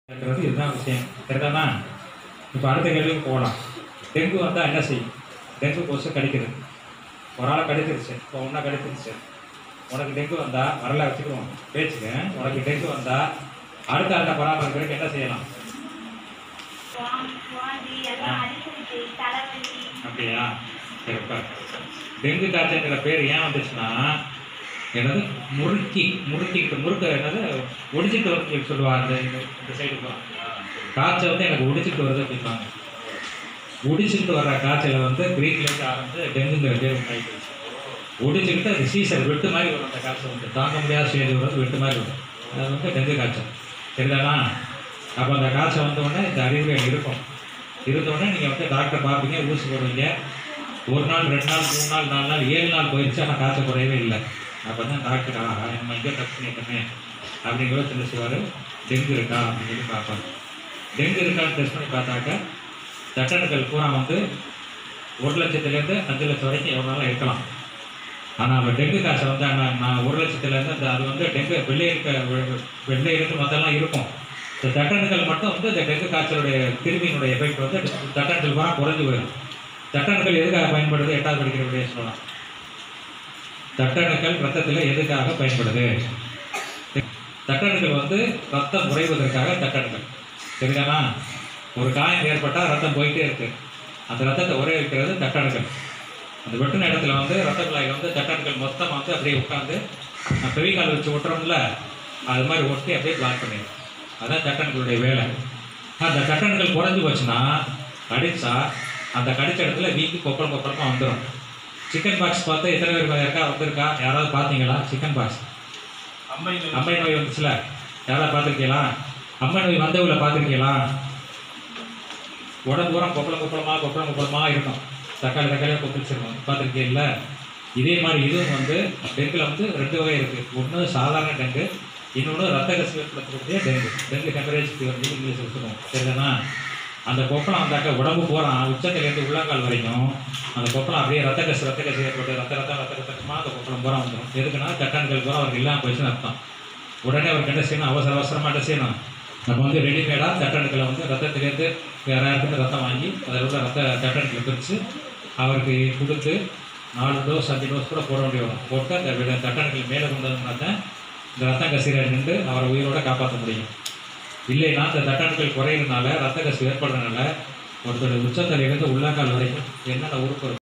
இருக்கிறது இதுதான் விஷயம் சரிதானா இப்போ அடுத்த கேள்விக்கு போகலாம் டெங்கு வந்தால் என்ன செய்யும் டெங்கு கொசு கடிக்குது ஒரு ஆளை கடிச்சிருச்சு இப்போ ஒன்றா கடிச்சிருச்சு உனக்கு டெங்கு வந்தால் வரல வச்சுக்குவோம் பேச்சுக்க உனக்கு டெங்கு வந்தால் அடுத்த ஆண்டை பராமரிக்கிறதுக்கு என்ன செய்யலாம் வாந்தி, வாந்தி, எல்லாம் அடிச்சிருச்சு, தலைவலி. அப்படியா சரி உட்கார். டெங்கு காய்ச்சல்ங்கிற பேர் ஏன் வந்துச்சுன்னா என்னது முறுக்கி முறுக்கிட்டு முறுக்க என்னது ஒடிச்சிட்டு வருது சொல்லுவாங்க அந்த இந்த- இந்த சைடு காய்ச்சல் வந்து எனக்கு ஒடிச்சிட்டு வருது அப்படிம்பாங்க ஒடிச்சிட்டு வர்ற காய்ச்சலை வந்து கிரீக்லேருந்து ஆரம்பித்து டெங்குங்கிற பேர் உண்டாயிடுச்சு ஒடிச்சுக்கிட்டு அது சீசர் வெட்டு மாதிரி வரும் அந்த காய்ச்சல் வந்து தாங்க முடியாத ஸ்டேஜ் வரும் வெட்டு மாதிரி வரும் அது வந்து டெங்கு காய்ச்சல் சரிதானா அப்போ அந்த காய்ச்சல் வந்த உடனே இந்த அறிகுறிகள் இருக்கும் இருந்த உடனே நீங்கள் வந்து டாக்டரை பார்ப்பீங்க ஊசி போடுவீங்க ஒரு நாள் ரெண்டு நாள் மூணு நாள் நாலு நாள் ஏழு நாள் போயிடுச்சு ஆனால் காய்ச்சல் குறையவே இல்லை அப்போ தான் டாக்டர் ஆஹா நம்ம இங்கே டச் பண்ணிட்டோமே அப்படிங்கிற சொல்லி செய்வார் டெங்கு இருக்கா அப்படின்னு சொல்லி பார்ப்பாங்க டெங்கு இருக்கான்னு டெஸ்ட் பண்ணி பார்த்தாக்க தட்டணுக்கள் பூரா வந்து ஒரு லட்சத்துலேருந்து அஞ்சு லட்சம் வரைக்கும் எவ்வளோ நாளும் இருக்கலாம் ஆனால் இப்போ டெங்கு காய்ச்சல் வந்து நான் நான் ஒரு லட்சத்துலேருந்து அந்த அது வந்து டெங்கு வெள்ளை இருக்க வெ- வெள்ளை இருக்கு மற்றெல்லாம் இருக்கும் இந்த தட்டணுக்கள் மட்டும் வந்து இந்த டெங்கு காய்ச்சலுடைய கிருமியினுடைய எஃபெக்ட் வந்து தட்டணுக்கள் பூரா குறைஞ்சு போயிடும் தட்டணுக்கள் எதுக்காக பயன்படுது எட்டாவது படிக்கிறவருடைய சொல்லலாம் தட்டணுக்கள் ரத்தத்தில் எதுக்காக பயன்படுது தட்டணுக்கள் வந்து ரத்தம் குறைவதற்காக தட்டணுக்கள் சரிதானா ஒரு காயம் ஏற்பட்டால் ரத்தம் போயிட்டே இருக்கு அந்த ரத்தத்தை உரைய வைக்கிறது தட்டணுக்கள் அந்த வெட்டின இடத்துல வந்து ரத்த குழாயில் வந்து தட்டணுக்கள் மொத்தம் வந்து அப்படியே உட்காந்து பெவிகால் வச்சு ஒட்டுறோம்ல அது மாதிரி ஒட்டி அப்படியே பிளாக் பண்ணிடும் அதான் தட்டணுக்களுடைய வேலை அந்த தட்டணுக்கள் குறைஞ்சு போச்சுன்னா கடிச்சா அந்த கடிச்ச இடத்துல வீங்கி கொப்பளம் கொப்பளமாக வந்துடும் சிக்கன் பாக்ஸ் பார்த்து எத்தனை பேர் இருக்கா வந்திருக்கா யாராவது பார்த்தீங்களா சிக்கன் பாக்ஸ் அம்மை நோய் வந்துச்சுல யாராவது பார்த்துருக்கீங்களா அம்மை நோய் வந்தவங்கள பார்த்துருக்கீங்களா உடம்பு பூரா கொப்பளம் கொப்பளமாக கொப்பளம் கொப்பளமாக இருக்கும் தக்காளி தக்காளியாக கொப்பிச்சிருக்கும் பார்த்துருக்கீங்களா இதே மாதிரி இதுவும் வந்து டெங்குல வந்து ரெண்டு வகை இருக்குது ஒன்று சாதாரண டெங்கு இன்னொன்று ரத்த கசிவு ஏற்படுத்தக்கூடிய டெங்கு டெங்கு ஹெமரேஜ் ஃபீவர் இங்கிலீஷில் சொல்லுவோம் சரிதானா அந்த கொப்பளம் வந்தாக்க உடம்பு பூரா உச்சத்திலேருந்து உள்ளங்கால் வரைக்கும் அந்த கொப்பளம் அப்படியே ரத்த கசி ரத்த கசி ஏற்பட்டு ரத்த ரத்தம் ரத்த ரத்தமாக அந்த கொப்பளம் பூரா வந்துடும் எதுக்குன்னா தட்டான்கள் பூரா அவருக்கு இல்லாமல் போச்சுன்னு அர்த்தம் உடனே அவருக்கு என்ன செய்யணும் அவசர அவசரமாக என்ன செய்யணும் நம்ம வந்து ரெடிமேடாக தட்டணுக்களை வந்து ரத்தத்திலேருந்து வேறு யாருக்கிட்ட ரத்தம் வாங்கி அதில் உள்ள ரத்த தட்டணுக்களை பிரித்து அவருக்கு கொடுத்து நாலு டோஸ் அஞ்சு டோஸ் கூட போட வேண்டிய வரும் போட்டு அந்த விட- தட்டணுக்கள் மேலே கொண்டு வந்தோம்னா தான் இந்த ரத்த கசிரை நின்று அவரை உயிரோட காப்பாற்ற முடியும் இல்லைன்னா இந்த தட்டணுக்கள் குறையிறதுனால ரத்த கசிவு ஏற்படுறதுனால ஒருத்தருடைய உச்சந்தலையிலேருந்து உள்ளங்கால் வரைக்கும் என்னென்ன உறுப்பு இருக்கோ